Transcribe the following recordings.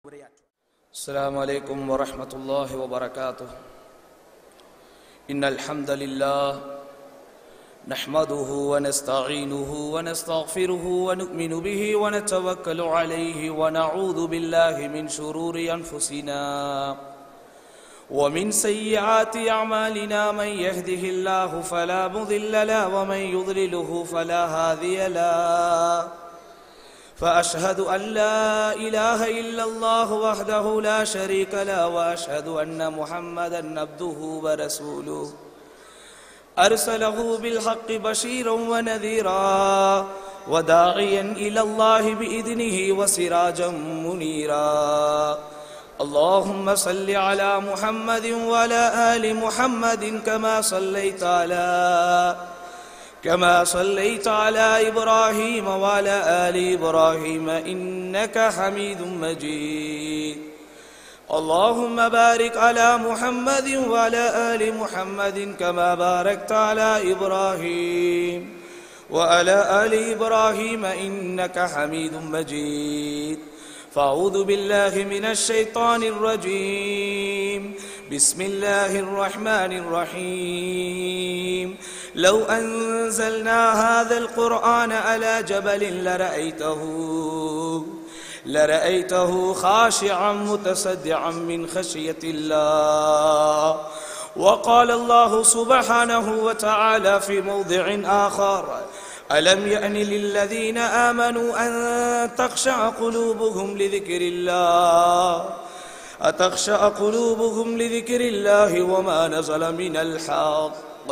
السلام عليكم ورحمة الله وبركاته إن الحمد لله نحمده ونستعينه ونستغفره ونؤمن به ونتوكل عليه ونعوذ بالله من شرور أنفسنا ومن سيئات أعمالنا من يهده الله فلا مضل له ومن يضلله فلا هادي له فأشهد أن لا إله إلا الله وحده لا شريك له وأشهد أن محمدا عبده ورسوله أرسله بالحق بشيرا ونذيرا وداعيا إلى الله بإذنه وسراجا منيرا اللهم صل على محمد وعلى آل محمد كما صليت على كما صليت على إبراهيم وعلى آل إبراهيم إنك حميد مجيد اللهم بارك على محمد وعلى آل محمد كما باركت على إبراهيم وعلى آل إبراهيم إنك حميد مجيد فأعوذ بالله من الشيطان الرجيم بسم الله الرحمن الرحيم لو أنزلنا هذا القرآن على جبل لرأيته لرأيته خاشعا متصدعا من خشية الله وقال الله سبحانه وتعالى في موضع آخر ألم يأن للذين آمنوا أن تخشع قلوبهم لذكر الله أتخشع قلوبهم لذكر الله وما نزل من الحق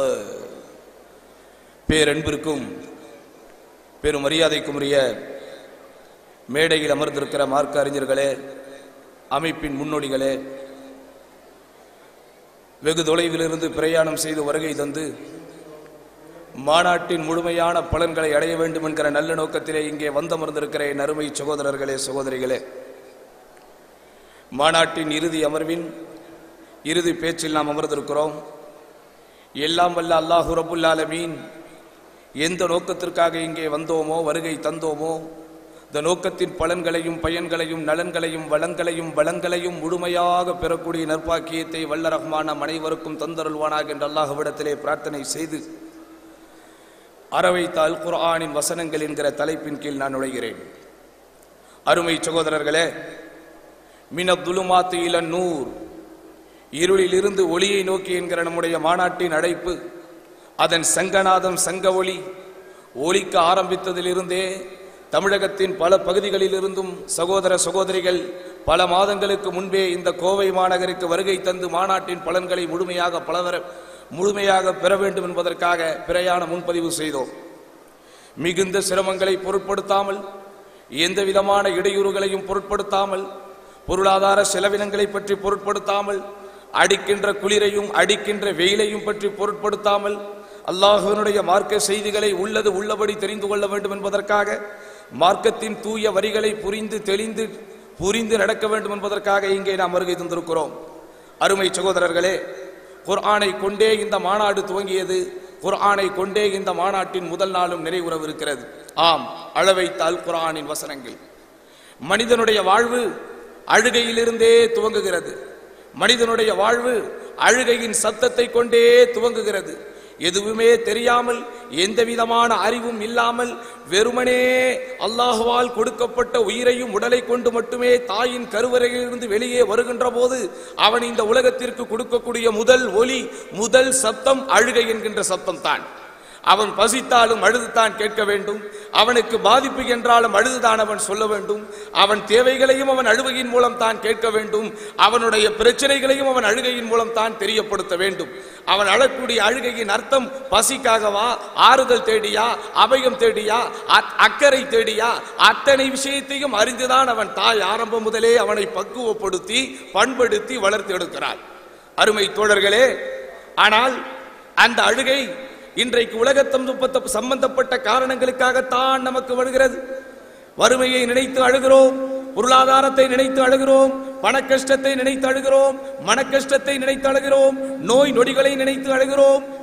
பேரன்பிற்கும் பெரும் மரியாதைக்கும் உரிய மேடையில் அமர்ந்திருக்கிற மார்க்க அறிஞர்களே அமைப்பின் முன்னோடிகளே வெகு தொலைவிலிருந்து பிரயாணம் செய்து வருகை தந்து மாநாட்டின் முழுமையான பலன்களை அடைய வேண்டும் என்கிற நல்ல நோக்கத்திலே இங்கே வந்தமர்ந்திருக்கிற என் அருமை சகோதரர்களே சகோதரிகளே மாநாட்டின் இறுதி அமர்வின் இறுதி பேச்சில் நாம் அமர்ந்திருக்கிறோம் எல்லாம் வல்ல அல்லாஹு ரபுல் ஆலமீன் எந்த நோக்கத்திற்காக இங்கே வந்தோமோ வருகை தந்தோமோ இந்த நோக்கத்தின் பலன்களையும் பயன்களையும் நலன்களையும் வளங்களையும் வளங்களையும் முழுமையாக பெறக்கூடிய நற்பாக்கியத்தை வல்ல ரஹ்மான அனைவருக்கும் தந்தருள்வானாக என்று அல்லாஹ்விடத்திலே பிரார்த்தனை செய்து அறவைத்த அல் குர்ஆனின் வசனங்கள் என்கிற தலைப்பின் கீழ் நான் நுழைகிறேன் அருமை சகோதரர்களே மினத்துலுமாத்து இளன் நூர் இருளிலிருந்து ஒளியை நோக்கி என்கிற நம்முடைய மாநாட்டின் அழைப்பு அதன் சங்கநாதம் சங்க ஒளி ஒலிக்க ஆரம்பித்ததிலிருந்தே தமிழகத்தின் பல பகுதிகளிலிருந்தும் சகோதர சகோதரிகள் பல மாதங்களுக்கு முன்பே இந்த கோவை மாநகருக்கு வருகை தந்து மாநாட்டின் பலன்களை முழுமையாக பலவர முழுமையாக பெற வேண்டும் என்பதற்காக பிரயாண முன்பதிவு செய்தோம் மிகுந்த சிரமங்களை பொருட்படுத்தாமல் எந்த விதமான இடையூறுகளையும் பொருட்படுத்தாமல் பொருளாதார செலவினங்களை பற்றி பொருட்படுத்தாமல் அடிக்கின்ற குளிரையும் அடிக்கின்ற வெயிலையும் பற்றி பொருட்படுத்தாமல் அல்லாஹுவனுடைய மார்க்க செய்திகளை உள்ளது உள்ளபடி தெரிந்து கொள்ள வேண்டும் என்பதற்காக மார்க்கத்தின் தூய வரிகளை புரிந்து தெளிந்து புரிந்து நடக்க வேண்டும் என்பதற்காக இங்கே நாம் வருகை தந்திருக்கிறோம் அருமை சகோதரர்களே குர்ஆனை கொண்டே இந்த மாநாடு துவங்கியது குர்ஆனை கொண்டே இந்த மாநாட்டின் முதல் நாளும் நிறைவுறவிருக்கிறது ஆம் அளவைத்த அல் குர்ஆனின் வசனங்கள் மனிதனுடைய வாழ்வு அழுகையிலிருந்தே துவங்குகிறது மனிதனுடைய வாழ்வு அழுகையின் சத்தத்தை கொண்டே துவங்குகிறது எதுவுமே தெரியாமல் எந்த விதமான அறிவும் இல்லாமல் வெறுமனே அல்லாஹுவால் கொடுக்கப்பட்ட உயிரையும் உடலை கொண்டு மட்டுமே தாயின் கருவறையிலிருந்து வெளியே வருகின்ற போது அவன் இந்த உலகத்திற்கு கொடுக்கக்கூடிய முதல் ஒலி முதல் சத்தம் அழுகை என்கின்ற சத்தம் தான் அவன் பசித்தாலும் அழுதுதான் கேட்க வேண்டும் அவனுக்கு பாதிப்பு என்றாலும் அழுதுதான் அவன் சொல்ல வேண்டும் அவன் தேவைகளையும் அவன் அழுகையின் மூலம் தான் கேட்க வேண்டும் அவனுடைய பிரச்சனைகளையும் அவன் அழுகையின் மூலம் தான் தெரியப்படுத்த வேண்டும் அவன் அழக்கூடிய அழுகையின் அர்த்தம் பசிக்காகவா ஆறுதல் தேடியா அபயம் தேடியா அக்கறை தேடியா அத்தனை விஷயத்தையும் அறிந்துதான் அவன் தாய் ஆரம்பம் முதலே அவனை பக்குவப்படுத்தி பண்படுத்தி வளர்த்து எடுக்கிறார் அருமை தோழர்களே ஆனால் அந்த அழுகை இன்றைக்கு உலகத்தம் சம்பந்தப்பட்ட காரணங்களுக்காகத்தான் நமக்கு வருகிறது வறுமையை நினைத்து அழுகிறோம் பொருளாதாரத்தை நினைத்து அழுகிறோம் பண கஷ்டத்தை நினைத்து அழுகிறோம் மன கஷ்டத்தை நினைத்து அழுகிறோம் நோய் நொடிகளை நினைத்து அழுகிறோம்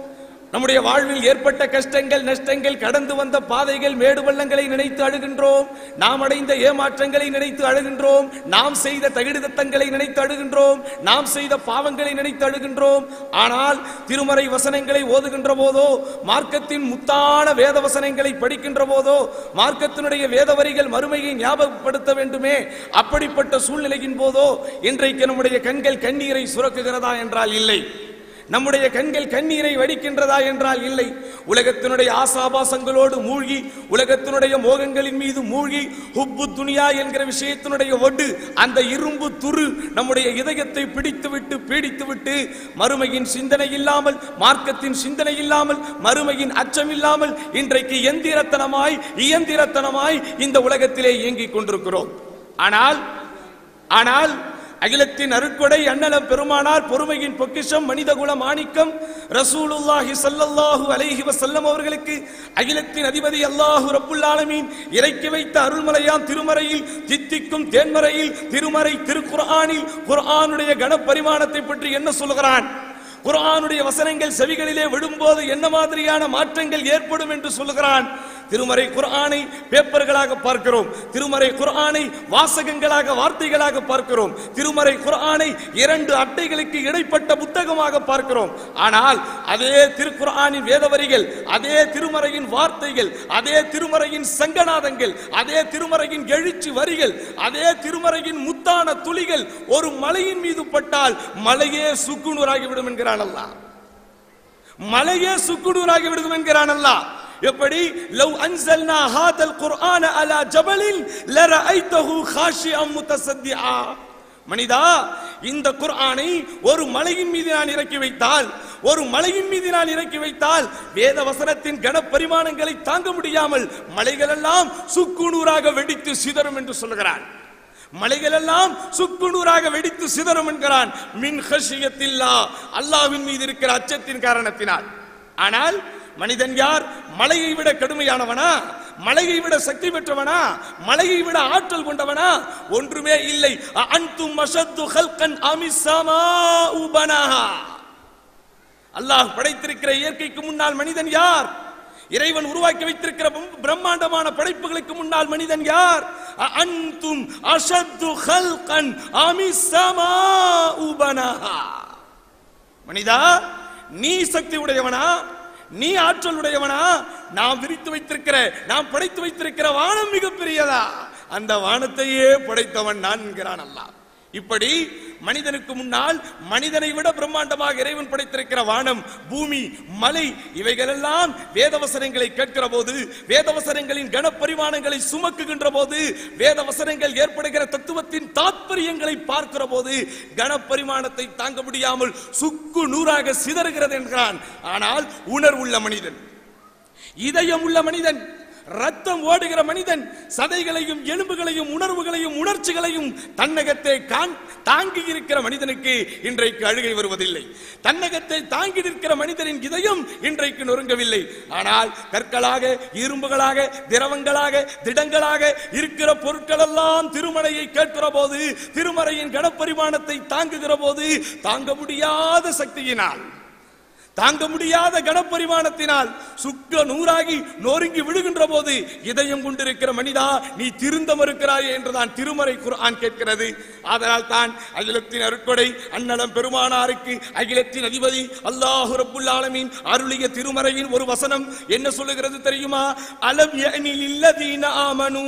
நம்முடைய வாழ்வில் ஏற்பட்ட கஷ்டங்கள் நஷ்டங்கள் கடந்து வந்த பாதைகள் மேடு பள்ளங்களை நினைத்து அழுகின்றோம் நாம் அடைந்த ஏமாற்றங்களை நினைத்து அழுகின்றோம் நாம் செய்த தகிடுதத்தங்களை நினைத்து அழுகின்றோம் நாம் செய்த பாவங்களை நினைத்து அழுகின்றோம் ஆனால் திருமறை வசனங்களை ஓதுகின்ற போதோ மார்க்கத்தின் முத்தான வேத வசனங்களை படிக்கின்ற போதோ மார்க்கத்தினுடைய வேத வரிகள் மறுமையை ஞாபகப்படுத்த வேண்டுமே அப்படிப்பட்ட சூழ்நிலையின் போதோ இன்றைக்கு நம்முடைய கண்கள் கண்ணீரை சுரக்குகிறதா என்றால் இல்லை நம்முடைய கண்கள் கண்ணீரை வடிக்கின்றதா என்றால் இல்லை உலகத்தினுடைய ஆசாபாசங்களோடு மூழ்கி உலகத்தினுடைய மோகங்களின் மீது மூழ்கி ஹுப்பு துனியா என்கிற விஷயத்தினுடைய ஒடு அந்த இரும்பு துரு நம்முடைய இதயத்தை பிடித்துவிட்டு பீடித்துவிட்டு மறுமையின் சிந்தனை இல்லாமல் மார்க்கத்தின் சிந்தனை இல்லாமல் மறுமையின் அச்சம் இல்லாமல் இன்றைக்கு எந்திரத்தனமாய் இயந்திரத்தனமாய் இந்த உலகத்திலே இயங்கிக் கொண்டிருக்கிறோம் ஆனால் ஆனால் அகிலத்தின் அருட்கொடை அண்ணலம் பெருமானார் பொறுமையின் பொக்கிஷம் மனிதகுல மாணிக்கம் ரசூலுல்லாஹி ஸல்லல்லாஹு அலைஹி வஸல்லம் அவர்களுக்கு அகிலத்தின் அதிபதி அல்லாஹு ரப்புல் ஆலமீன் இறக்கி வைத்த அருள்மலையாம் திருமறையில் தித்திக்கும் தேன்மறையில் திருமறை திருக்குர்ஆனில் குர்ஆனுடைய கனப்பரிமாணத்தை பற்றி என்ன சொல்கிறான் குர்ஆனுடைய வசனங்கள் செவிகளிலே விடும்போது என்ன மாதிரியான மாற்றங்கள் ஏற்படும் என்று சொல்லுகிறான் திருமறை குர்ஆனை பேப்பர்களாக பார்க்கிறோம் திருமறை குர்ஆனை வாசகங்களாக வார்த்தைகளாக பார்க்கிறோம் திருமறை குர்ஆனை இரண்டு அட்டைகளுக்கு இடைப்பட்ட புத்தகமாக பார்க்கிறோம் ஆனால் அதே திருக்குர்ஆனின் வேதவரிகள் அதே திருமறையின் வார்த்தைகள் அதே திருமறையின் சங்கநாதங்கள் அதே திருமறையின் எழுச்சி வரிகள் அதே திருமறையின் முத்தான துளிகள் ஒரு மலையின் மீது பட்டால் மலையே சுக்குநூறாகிவிடும் என்கிறான் அல்லாஹ் மலையே சுக்குநூறாகி விடுகும் என்கிறான் அல்லாஹ் எப்படி லவ் அன்சல்னா ஹாதல் குர்ஆன அலா ஜபலில் லரஐதஹு காஷிஅம் முத்தசத்திஆ மனிதா இந்த குர்ஆனை ஒரு மலையின் மீது நான் இறக்கி வைத்தால் ஒரு மலையின் மீது நான் இறக்கி வைத்தால் வேத வசனத்தின் கனப்பரிமாணங்களை தாங்க முடியாமல் மலைகள் எல்லாம் சுக்குநூறாக வெடித்து சிதறும் என்று சொல்லுகிறான் மலைகள் எல்லாம் சுக்குநூறாக வெடித்து சிதறும் என்கிறான் மின் ஹஷியத்தில்லா அல்லாஹ்வின் மீது இருக்கிற அச்சத்தின் காரணத்தினால் ஆனால் மனிதன் யார் மலையை விட கடுமையானவனா மலையை விட சக்தி பெற்றவனா மலையை விட ஆற்றல் கொண்டவனா ஒன்றுமே இல்லை அன்தும் மஷத்து ஹல்கன் அமிசமா உபனஹா அல்லாஹ் படைத்திருக்கிற இயற்கைக்கு முன்னால் மனிதன் யார் இறைவன் உருவாக்கி வைத்திருக்கிற பிரம்- பிரம்மாண்டமான படைப்புகளுக்கு முன்னால் மனிதன் யார் அ- அன்தும் அஷத்து ஹல்கன் அமிசமா உபனஹா மனிதா நீ சக்தி உடையவனா நீ ஆற்றல் உடையவனா நாம் விரித்து வைத்திருக்கிற நாம் படைத்து வைத்திருக்கிற வானம் மிக பெரியதா அந்த வானத்தையே படைத்தவன் நான் என்கிறான் அல்லாஹ் இப்படி மனிதனுக்கு முன்னால் மனிதனை விட பிரம்மாண்டமாக இறைவன் படைத்திருக்கிற வானம் பூமி மலை இவைகளெல்லாம் வேதவசனங்களை கேட்கிற போது வேதவசனங்களின் கனப்பரிமாணங்களை சுமக்குகின்ற போது வேதவசனங்கள் ஏற்படுகிற தத்துவத்தின் தாத்பரியங்களை பார்க்கிற போது கனப்பரிமாணத்தை தாங்க முடியாமல் சுக்கு நூறாக சிதறுகிறது என்கிறான் ஆனால் உணர்வுள்ள மனிதன் இதயம் உள்ள மனிதன் ரத்தம் ஓடுகிற மனிதன் சதைகளையும் எலும்புகளையும் உணர்வுகளையும் உணர்ச்சிகளையும் தன்னகத்தை காண்- தாங்கி இருக்கிற மனிதனுக்கு இன்றைக்கு அழுகை வருவதில்லை தன்னகத்தை தாங்கி நிற்கிற மனிதனின் இதயம் இன்றைக்கு நொறுங்கவில்லை ஆனால் கற்களாக இரும்புகளாக திரவங்களாக திடங்களாக இருக்கிற பொருட்கள் எல்லாம் திருமலையை கேட்கிற போது திருமறையின் கனப்பரிமாணத்தை தாங்குகிற போது தாங்க முடியாத சக்தியினால் தாங்க முடியாத கனப்பரிமாணத்தினால் சுக்க நூறாகி நொறுங்கி விடுகின்ற போது இதயம் கொண்டிருக்கிற மனிதா நீ திருந்த மறுக்கிறாயே என்றுதான் திருமறை குர்ஆன் கேட்கிறது அதனால் தான் அகிலத்தின் அருட்கொடை அன்னலம் பெருமானாருக்கு அகிலத்தின் அதிபதி அல்லாஹு ரப்புல் ஆலமீன் அருளிய திருமறையின் ஒரு வசனம் என்ன சொல்லுகிறது தெரியுமா அலம் யஅனில் இல்லதீன ஆமனூ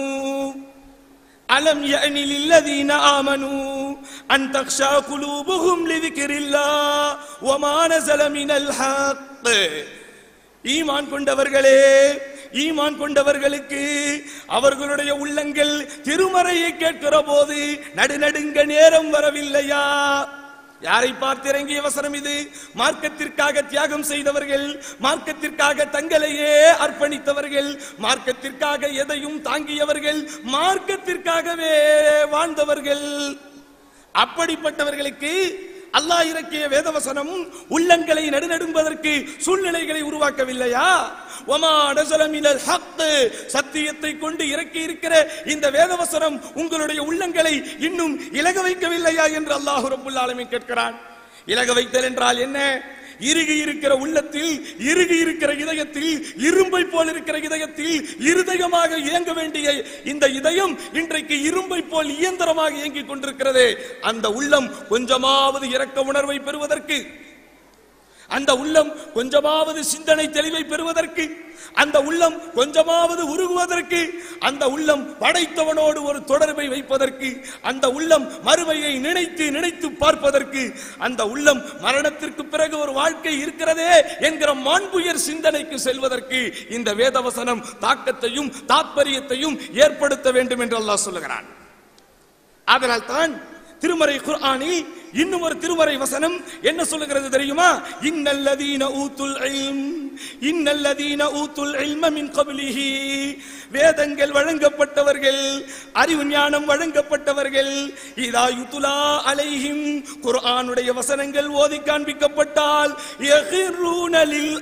ألم يأن للذين آمنوا أن تخشى قلوبهم لذكر الله وما نزل من الحق ஈமான் கொண்டவர்களே ஈமான் கொண்டவர்களுக்கு அவர்களுடைய உள்ளங்கள் திருமறையை கேட்கிற போது நடுநடுங்க நேரம் வரவில்லையா யாரை பார்த்து இறங்கிய வசனம் இது மார்க்கத்திற்காக தியாகம் செய்தவர்கள் மார்க்கத்திற்காக தங்களையே அர்ப்பணித்தவர்கள் மார்க்கத்திற்காக எதையும் தாங்கியவர்கள் மார்க்கத்திற்காகவே வாழ்ந்தவர்கள் அப்படிப்பட்டவர்களுக்கு அல்லாஹ் இறக்கிய வேதவசனம் உள்ளங்களை நடுநடும்பதற்கு சூழ்நிலைகளை உருவாக்கவில்லையா ஒமா நஸல மினல் ஹக் சத்தியத்தை கொண்டு இறக்கி இருக்கிற இந்த வேதவசனம் உங்களுடைய உள்ளங்களை இன்னும் இலக வைக்கவில்லையா என்று அல்லாஹ் ரப்புல் ஆலமீன் கேட்கிறான் இலக வைத்தல் என்றால் என்ன இறுகி இருக்கிற உள்ளத்தில் இறுகி இருக்கிற இதயத்தில் இரும்பை போல் இருக்கிற இதயத்தில் இருதயமாக இயங்க வேண்டிய இந்த இதயம் இன்றைக்கு இரும்பை போல் இயந்திரமாக இயங்கிக் கொண்டிருக்கிறது அந்த உள்ளம் கொஞ்சமாவது இரக்க உணர்வை பெறுவதற்கு அந்த உள்ளம் கொஞ்சமாவது சிந்தனை தெளிவை பெறுவதற்கு அந்த உள்ளம் கொஞ்சமாவது உருகுவதற்கு அந்த உள்ளம் படைத்தவனோடு ஒரு தொடர்பை வைப்பதற்கு அந்த உள்ளம் மறுமையை நினைத்து நினைத்து பார்ப்பதற்கு அந்த உள்ளம் மரணத்திற்கு பிறகு ஒரு வாழ்க்கை இருக்கிறதே என்கிற மாண்புயர் சிந்தனைக்கு செல்வதற்கு இந்த வேதவசனம் தாக்கத்தையும் தாத்பரியத்தையும் ஏற்படுத்த வேண்டும் என்று அல்லாஹ் சொல்லுகிறான் அதனால் தான் திருமறை குர்ஆனில் இன்னும் ஒரு திருமறை வசனம் என்ன சொல்லுகிறது தெரியுமா இன்னல்லதீன ஊத்துல் இல்ம் இன்னல்லதீன ஊத்துல் இல்ம மின் கப்லிஹி வேதங்கள் வழங்கப்பட்டவர்கள் அறிவு ஞானம் வழங்கப்பட்டவர்கள் இதா யுதுலா அலைஹிம் குர்ஆனுடைய வசனங்கள் ஓதி காண்பிக்கப்பட்டால் யஹிரூன லில்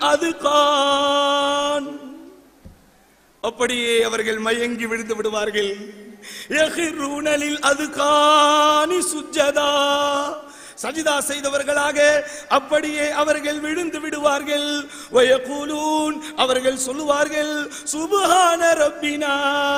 அதுகான் அப்படியே அவர்கள் மயங்கி விழுந்து விடுவார்கள் யஹிரூனலில் அதுகானி சுஜதா சஜிதா செய்தவர்களாக அப்படியே அவர்கள் விழுந்து விடுவார்கள் வயகூலூன் அவர்கள் சொல்லுவார்கள் சுபஹான ரப்பினா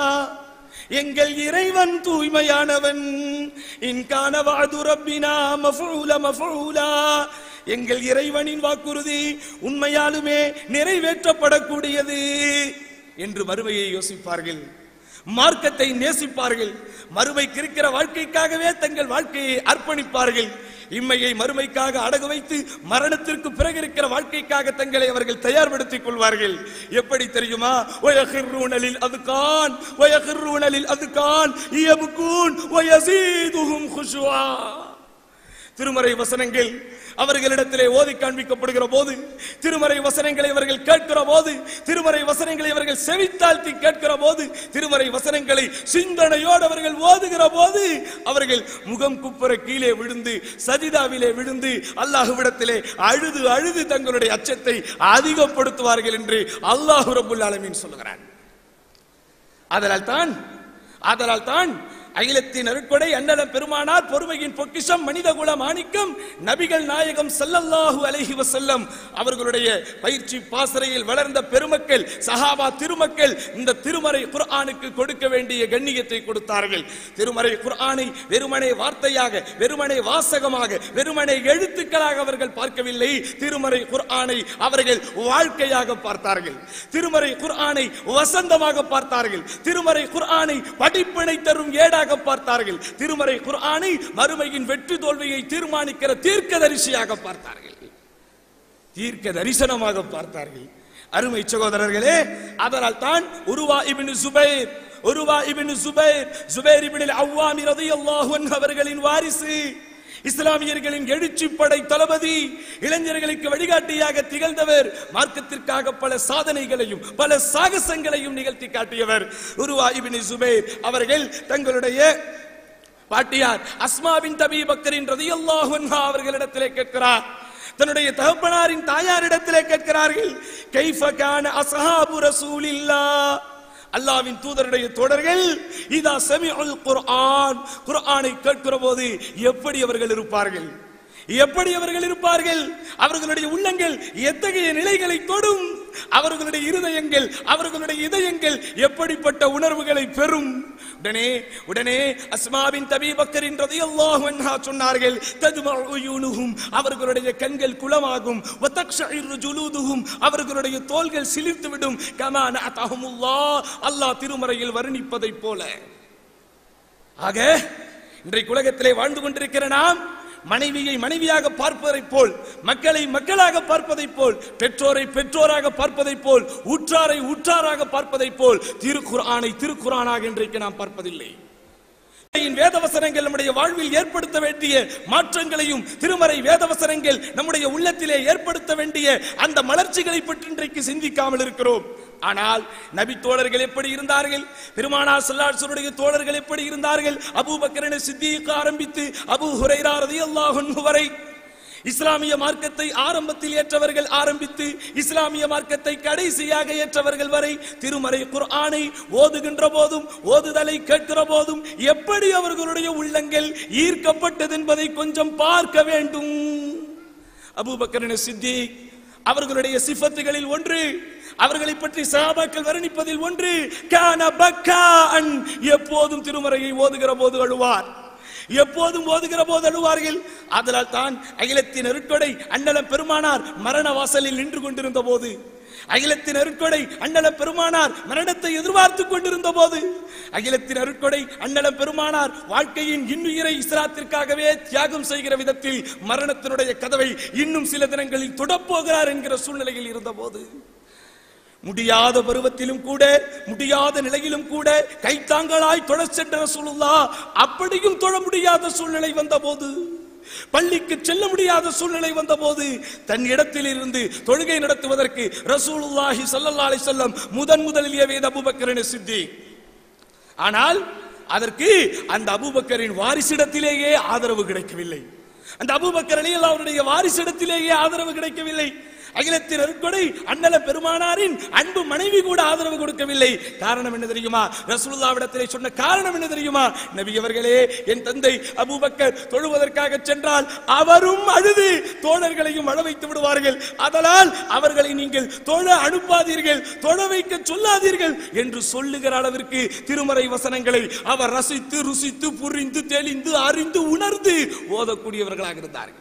எங்கள் இறைவன் தூய்மையானவன் இன்கான வாது ரப்பினா மஃபூல மஃபூலா எங்கள் இறைவனின் வாக்குறுதி உண்மையாலுமே நிறைவேற்றப்படக்கூடியது என்று மறுமையை யோசிப்பார்கள் மார்க்கத்தை நேசிப்பார்கள் மறுமைக்கு இருக்கிற வாழ்க்கைக்காகவே தங்கள் வாழ்க்கையை அர்ப்பணிப்பார்கள் இம்மையை மறுமைக்காக அடகு வைத்து மரணத்திற்கு பிறகு இருக்கிற வாழ்க்கைக்காக தங்களை அவர்கள் தயார்படுத்திக் கொள்வார்கள் எப்படி தெரியுமா ஒயஹிர்ரூனலில் அதுகான் ஒயஹிர்ரூனலில் அதுகான் இயபுகூன் ஒயசீதுஹும் குஷுவா திருமறை வசனங்கள் அவர்களிடத்திலே ஓதி காண்பிக்கப்படுகிற போது திருமறை வசனங்களை அவர்கள் கேட்கிற போது திருமறை வசனங்களை அவர்கள் செவித்தாழ்த்தி கேட்கிற போது திருமறை வசனங்களை சிந்தனையோடு அவர்கள் ஓதுகிற போது அவர்கள் முகம் குப்புற கீழே விழுந்து சஜிதாவிலே விழுந்து அல்லாஹுவிடத்திலே அழுது அழுது தங்களுடைய அச்சத்தை அதிகப்படுத்துவார்கள் என்று அல்லாஹு ரபுல் ஆலமீன் சொல்லுகிறான் அதனால் தான் அதனால் தான் அகிலத்தின் அருட்கொடை அண்ணல பெருமானார் பொறுமையின் பொக்கிஷம் மனித குல மாணிக்கம் நபிகள் நாயகம் ஸல்லல்லாஹு அலைஹி வஸல்லம் அவர்களுடைய பயிற்சி பாசறையில் வளர்ந்த பெருமக்கள் சஹாபா திருமக்கள் இந்த திருமறை குர்ஆனுக்கு கொடுக்க வேண்டிய கண்ணியத்தை கொடுத்தார்கள் திருமறை குர்ஆனை வெறுமனே வார்த்தையாக வெறுமனே வாசகமாக வெறுமனே எழுத்துக்களாக அவர்கள் பார்க்கவில்லை திருமறை குர்ஆனை அவர்கள் வாழ்க்கையாக பார்த்தார்கள் திருமறை குர்ஆனை வசந்தமாக பார்த்தார்கள் திருமறை குர்ஆனை படிப்பினை தரும் ஏடாக பார்த்தார்கள் திருமறை குர்ஆனை மறுமையின் வெற்றி தோல்வியை தீர்மானிக்கிற தீர்க்கதரிசியாக பார்த்தார்கள் தீர்க்க தரிசனமாக பார்த்தார்கள் அருமை சகோதரர்களே அதனால் தான் உருவா ibn Zubair Urwa ibn Zubair Zubair ibn அவ்வாமி ரலியல்லாஹு அன்ஹு அவர்களின் வாரிசு இஸ்லாமியர்களின் எழுச்சி படை தளபதி இளைஞர்களுக்கு வழிகாட்டியாக திகழ்ந்தவர் மார்க்கத்திற்காக பல சாதனைகளையும் பல சாகசங்களையும் நிகழ்த்தி காட்டியவர் உருவா இபின் சுபைர் அவர்கள் தங்களுடைய பாட்டியார் அஸ்மாவின் தபி பக்கரின் ரதியல்லாஹு அன்ஹா அவர்களிடத்திலே கேட்கிறார் தன்னுடைய தகப்பனாரின் தாயாரிடத்திலே கேட்கிறார்கள் கைஃப கான அஸ்ஹாபு ரசூலில்லாஹ் அல்லாவின் தூதருடைய தொடர்கள் இதா சமிஉல் குர்ஆன் குர்ஆனை கேட்கிற போது எப்படி அவர்கள் இருப்பார்கள் எப்படி அவர்கள் இருப்பார்கள் அவர்களுடைய உள்ளங்கள் எத்தகைய நிலைகளை தொடும் அவர்களுடைய இருதயங்கள் அவர்களுடைய இதயங்கள் எப்படிப்பட்ட உணர்வுகளை பெறும் உடனே உடனே அஸ்மாவின் தபீபக்கரின் ரதியல்லாஹு அன்ஹா சொன்னார்கள் ததுமஉ உயூனுஹும் அவர்களுடைய கண்கள் குளமாகும் வதக்ஷஇரு ஜுலூதுஹும் அவர்களுடைய தோள்கள் சிலிர்த்துவிடும் கமா நஅதஹுமுல்லாஹ் அல்லாஹ் திருமறையில் வர்ணிப்பதைப் போல ஆக இன்றைக்கு உலகத்திலே வாழ்ந்து கொண்டிருக்கிற நாம் மனைவியை மனைவியாக பார்ப்பதைப் போல் மக்களை மக்களாக பார்ப்பதைப் போல் பெற்றோரை பெற்றோராக பார்ப்பதைப் போல் உற்றாரை உற்றாராக பார்ப்பதைப் போல் திருக்குர்ஆனை திருக்குர்ஆனாக இன்றைக்கு நாம் பார்ப்பதில்லை திருமறையின் வேதவசனங்கள் நம்முடைய வாழ்வில் ஏற்படுத்த வேண்டிய மாற்றங்களையும் திருமறை வேதவசனங்கள் நம்முடைய உள்ளத்திலே ஏற்படுத்த வேண்டிய அந்த மலர்ச்சிகளை பற்றி இன்றைக்கு சிந்திக்காமல் இருக்கிறோம் ஆனால் நபி தோழர்கள் எப்படி இருந்தார்கள் பெருமானார் ஸல்லல்லாஹு தோழர்கள் எப்படி இருந்தார்கள் அபூபக்கரனை சித்திக்கு ஆரம்பித்து அபூ ஹுரைரா ரலியல்லாஹு அன்ஹு வரை இஸ்லாமிய மார்க்கத்தை ஆரம்பத்தில் ஏற்றவர்கள் ஆரம்பித்து இஸ்லாமிய மார்க்கத்தை கடைசியாக ஏற்றவர்கள் வரை திருமறை குர்ஆனை ஓதுகின்ற போதும் ஓதுதலை கேட்கிற போதும் எப்படி அவர்களுடைய உள்ளங்கள் ஈர்க்கப்பட்டது என்பதை கொஞ்சம் பார்க்க வேண்டும் அபூபக்கரின் சித்திக் அவர்களுடைய சிஃபத்துகளில் ஒன்று அவர்களை பற்றி சஹாபாக்கள் வர்ணிப்பதில் ஒன்று கான பக்கான் எப்போதும் திருமறையை ஓதுகிற போது அழுவார் எப்போதும் ஓதுகிற போது அழுவார்கள் அதனால் தான் அகிலத்தின் அருட்கொடை அண்ணலம் பெருமானார் மரண வாசலில் நின்று கொண்டிருந்த போது அகிலத்தின் அருட்கொடை அண்ணலம் பெருமானார் மரணத்தை எதிர்பார்த்துக் கொண்டிருந்த போது அகிலத்தின் அருட்கொடை அண்ணலம் பெருமானார் வாழ்க்கையின் இன்னுயிரை இஸ்லாத்திற்காகவே தியாகம் செய்கிற விதத்தில் மரணத்தினுடைய கதவை இன்னும் சில தினங்களில் தொடப்போகிறார் என்கிற சூழ்நிலையில் இருந்தபோது முடியாத பருவத்திலும் கூட முடியாத நிலையிலும் கூட கைத்தாங்களாய் தொழ சென்ற ரசூலுல்லா அப்படியும் தொழ முடியாத சூழ்நிலை வந்தபோது பள்ளிக்கு செல்ல முடியாத சூழ்நிலை வந்தபோது தன் இடத்தில் இருந்து தொழுகை நடத்துவதற்கு ரசூலுல்லாஹி ஸல்லல்லாஹு அலைஹி வஸல்லம் முதன் முதலில் ஏவியது அபூபக்கரின் சித்திக் ஆனால் அதற்கு அந்த அபூபக்கரின் வாரிசிடத்திலேயே ஆதரவு கிடைக்கவில்லை அந்த அபூபக்கர் அலி அவருடைய வாரிசிடத்திலேயே ஆதரவு கிடைக்கவில்லை அகிலத்தின் அருட்கொடை அண்ணல பெருமானாரின் அன்பு மனைவி கூட ஆதரவு கொடுக்கவில்லை காரணம் என்ன தெரியுமா ரசூலுல்லாவிடத்திலே சொன்ன காரணம் என்ன தெரியுமா நபி அவர்களே என் தந்தை அபூபக்கர் தொழுவதற்காக சென்றால் அவரும் அழுது தோழர்களையும் அழ வைத்து விடுவார்கள் அதனால் அவர்களை நீங்கள் தொழ அனுப்பாதீர்கள் தொழ வைக்க சொல்லாதீர்கள் என்று சொல்லுகிற அளவிற்கு திருமறை வசனங்களை அவர் ரசித்து ருசித்து புரிந்து தெளிந்து அறிந்து உணர்ந்து ஓதக்கூடியவர்களாக இருந்தார்கள்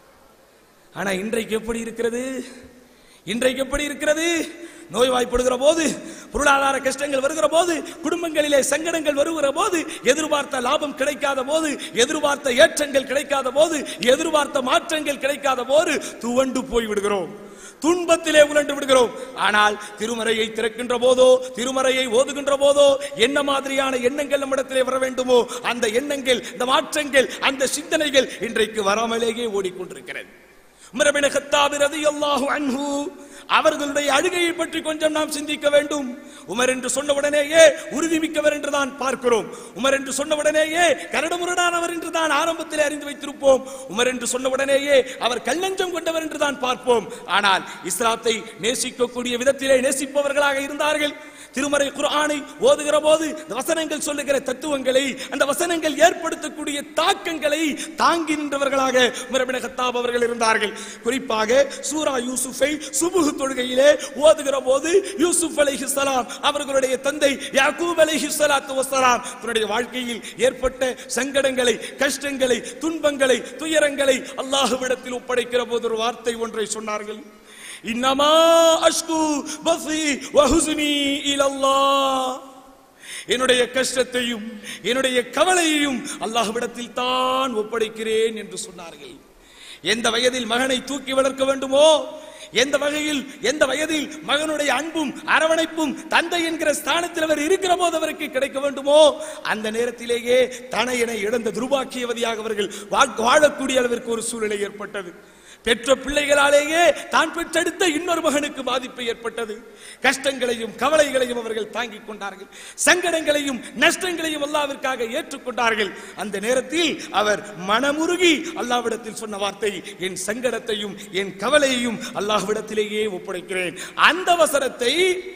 ஆனா இன்றைக்கு எப்படி இருக்கிறது இன்றைக்கு எப்படி இருக்கிறது நோய்வாய்ப்படுகிற போது பொருளாதார கஷ்டங்கள் வருகிற போது குடும்பங்களிலே சங்கடங்கள் வருகிற போது எதிர்பார்த்த லாபம் கிடைக்காத போது எதிர்பார்த்த ஏற்றங்கள் கிடைக்காத போது எதிர்பார்த்த மாற்றங்கள் கிடைக்காத போது துவண்டு போய் விடுகிறோம் துன்பத்திலே உழண்டு விடுகிறோம் ஆனால் திருமறையை திறக்கின்ற போதோ திருமறையை ஓதுகின்ற போதோ என்ன மாதிரியான எண்ணங்கள் நம்மிடத்திலே வர வேண்டுமோ அந்த எண்ணங்கள் இந்த மாற்றங்கள் அந்த சிந்தனைகள் இன்றைக்கு வராமலேயே ஓடிக்கொண்டிருக்கிறது உமரபின் கத்தாபி ரலியல்லாஹு அன்ஹு அவர்களுடைய அழுகையை பற்றி கொஞ்சம் நாம் சிந்திக்க வேண்டும் உமர் என்று சொன்ன உடனேயே உறுதிமிக்கவர் என்று தான் பார்க்கிறோம் உமர் என்று சொன்ன உடனேயே கரடுமுரடானவர் என்று தான் ஆரம்பத்தில் அறிந்து வைத்திருப்போம் உமர் என்று சொன்ன உடனேயே அவர் கல்லஞ்சம் கொண்டவர் என்று தான் பார்ப்போம் ஆனால் இஸ்லாத்தை நேசிக்கக்கூடிய விதத்திலே நேசிப்பவர்களாக இருந்தார்கள் திருமறை குர்ஆனை ஓதுகிற போது இந்த வசனங்கள் சொல்லுகிற தத்துவங்களை அந்த வசனங்கள் ஏற்படுத்தக்கூடிய தாக்கங்களை தாங்கி நின்றவர்களாக முரபின கத்தாப் அவர்கள் இருந்தார்கள் குறிப்பாக சூரா யூசுஃபை சுபுகு தொழுகையிலே ஓதுகிற போது யூசுப் அலைஹிஸ்ஸலாம் அவர்களுடைய தந்தை யாக்கூப் அலைஹிஸ்ஸலாத்து வஸ்ஸலாம் தன்னுடைய வாழ்க்கையில் ஏற்பட்ட சங்கடங்களை கஷ்டங்களை துன்பங்களை துயரங்களை அல்லாஹ்விடத்தில் ஒப்படைக்கிற போது ஒரு வார்த்தை ஒன்றை சொன்னார்கள் இன்னமா அஷ்கு பசி வஹுஸ்னி இலல்லாஹ் என்னுடைய கஷ்டத்தையும் என்னுடைய கவலையையும் அல்லாஹ்விடத்தில் தான் ஒப்படைக்கிறேன் என்று சொன்னார்கள் எந்த வயதில் மகனை தூக்கி வளர்க்க வேண்டுமோ எந்த வகையில் எந்த வயதில் மகனுடைய அன்பும் அரவணைப்பும் தந்தை என்கிற ஸ்தானத்தில் அவர் இருக்கிற போது அவருக்கு கிடைக்க வேண்டுமோ அந்த நேரத்திலேயே தனையனை இழந்த துர்பாக்கியவதியாக அவர்கள் வா- வாழக்கூடிய அளவிற்கு ஒரு சூழ்நிலை ஏற்பட்டது பெற்ற பிள்ளைகளாலேயே தான் பெற்றெடுத்த இன்னொரு மகனுக்கு பாதிப்பு ஏற்பட்டது கஷ்டங்களையும் கவலைகளையும் அவர்கள் தாங்கிக் கொண்டார்கள் சங்கடங்களையும் நஷ்டங்களையும் அல்லாவிற்காக ஏற்றுக்கொண்டார்கள் அந்த நேரத்தில் அவர் மனமுருகி அல்லாவிடத்தில் சொன்ன வார்த்தை என் சங்கடத்தையும் என் கவலையையும் அல்லாஹ்விடத்திலேயே ஒப்படைக்கிறேன் அந்த வசனத்தை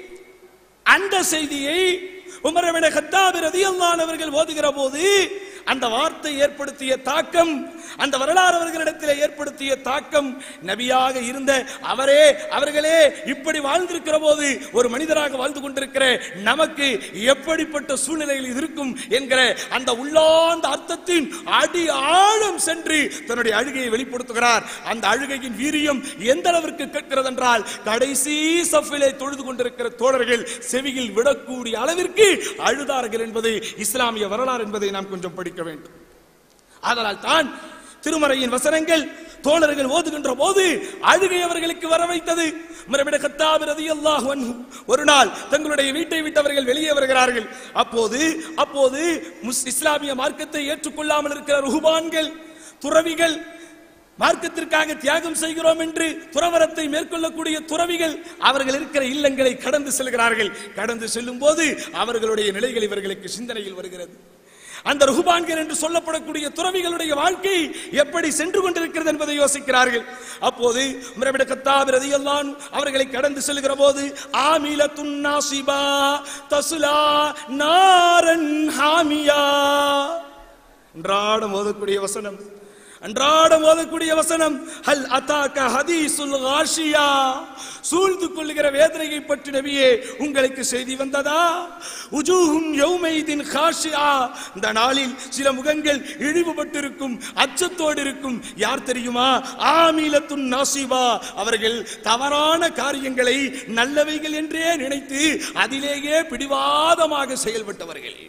அந்த செய்தியை உமரவின கத்தாபி ரதியல்லான் அவர்கள் ஓதுகிற போது அந்த வார்த்தை ஏற்படுத்திய தாக்கம் அந்த வரலாறு அவர்களிடத்தில் ஏற்படுத்திய தாக்கம் நபியாக இருந்த அவரே அவர்களே இப்படி வாழ்ந்திருக்கிற போது ஒரு மனிதராக வாழ்ந்து கொண்டிருக்கிற நமக்கு எப்படிப்பட்ட சூழ்நிலையில் இது இருக்கும் என்கிற அந்த உள்ளார்ந்த அர்த்தத்தின் அடி ஆழம் சென்று தன்னுடைய அழுகையை வெளிப்படுத்துகிறார் அந்த அழுகையின் வீரியம் எந்த அளவிற்கு கேட்கிறது என்றால் கடைசி சஃபிலே தொழுது கொண்டிருக்கிற தோழர்கள் செவியில் விடக்கூடிய அளவிற்கு அழுதார்கள் என்பது இஸ்லாமிய வரலாறு என்பதை நாம் கொஞ்சம் படிக்க வேண்டும் ஆதலால் தான் திருமறையின் வசனங்கள் தோழர்கள் ஓதுகின்ற போது அழுகை அவர்களுக்கு வர வைத்தது உமர் இப்னு கத்தாப் ரலியல்லாஹு அன்ஹு ஒரு நாள் தங்களுடைய வீட்டை விட்டவர்கள் வெளியே வருகிறார்கள் அப்போது அப்போது முஸ் இஸ்லாமிய மார்க்கத்தை ஏற்றுக்கொள்ளாமல் இருக்கிற ருஹுபான்கள் துறவிகள் மார்க்கத்திற்காக தியாகம் செய்கிறோம் என்று துறவரத்தை மேற்கொள்ளக்கூடிய துறவிகள் அவர்கள் இருக்கிற இல்லங்களை கடந்து செல்கிறார்கள் கடந்து செல்லும் போது அவர்களுடைய நிலைகள் இவர்களுக்கு சிந்தனையில் வருகிறது அந்த ருகுபான்கள் என்று சொல்லப்படக்கூடிய துறவிகளுடைய வாழ்க்கை எப்படி சென்று கொண்டிருக்கிறது என்பதை யோசிக்கிறார்கள் அப்போது உமரபிட கத்தாப் ரதியல்லான் அவர்களை கடந்து செல்கிற போது ஆமில துன்னாசிபா தசுலா நாரன் ஹாமியா அன்றாடம் ஓதக்கூடிய வசனம் அன்றாடம் ஓதக்கூடிய வசனம் ஹல் அத்தாக்க ஹதீசுல் காஷியா சூழ்ந்து கொள்ளுகிற வேதனையை பற்றி நபியே உங்களுக்கு செய்தி வந்ததா உஜூஹும் யௌமைதின் காஷியா இந்த நாளில் சில முகங்கள் இழிவுபட்டிருக்கும் அச்சத்தோடு இருக்கும் யார் தெரியுமா ஆமீலத்துன் நாசிபா அவர்கள் தவறான காரியங்களை நல்லவைகள் என்றே நினைத்து அதிலேயே பிடிவாதமாக செயல்பட்டவர்கள்